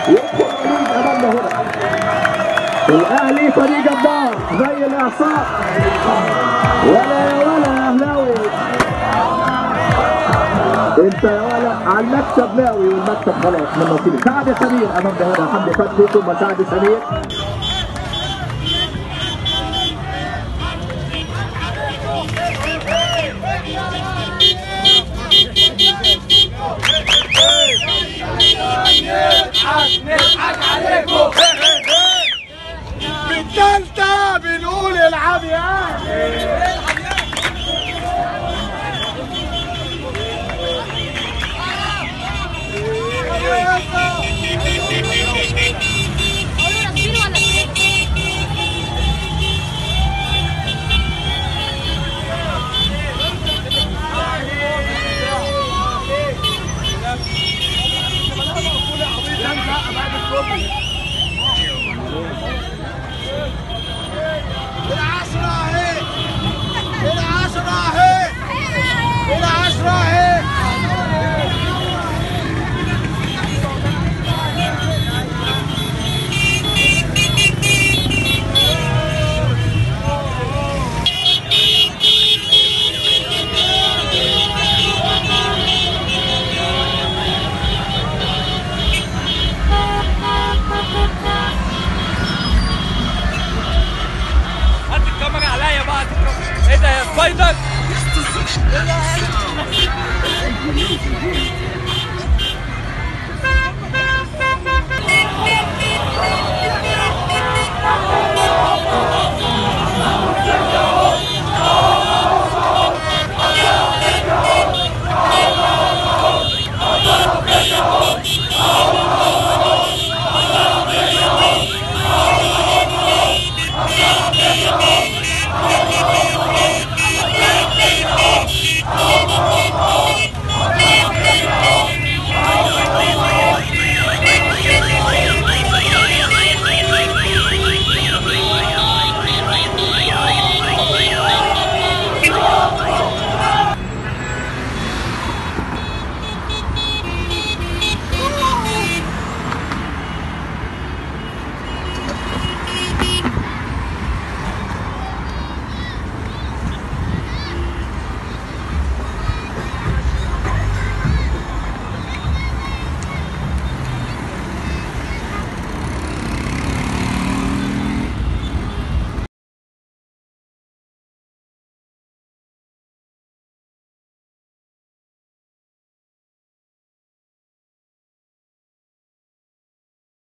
يدخل وليد امامنا هنا الاهلي فريق جبار زي الاعصاب ولا يا ولا يا اهلاوي انت يا ولا على المكتب ناوي والمكتب خلاص من نصيبي سعد سمير امامنا هنا حمدي فتحي ثم سعد سمير Yeah.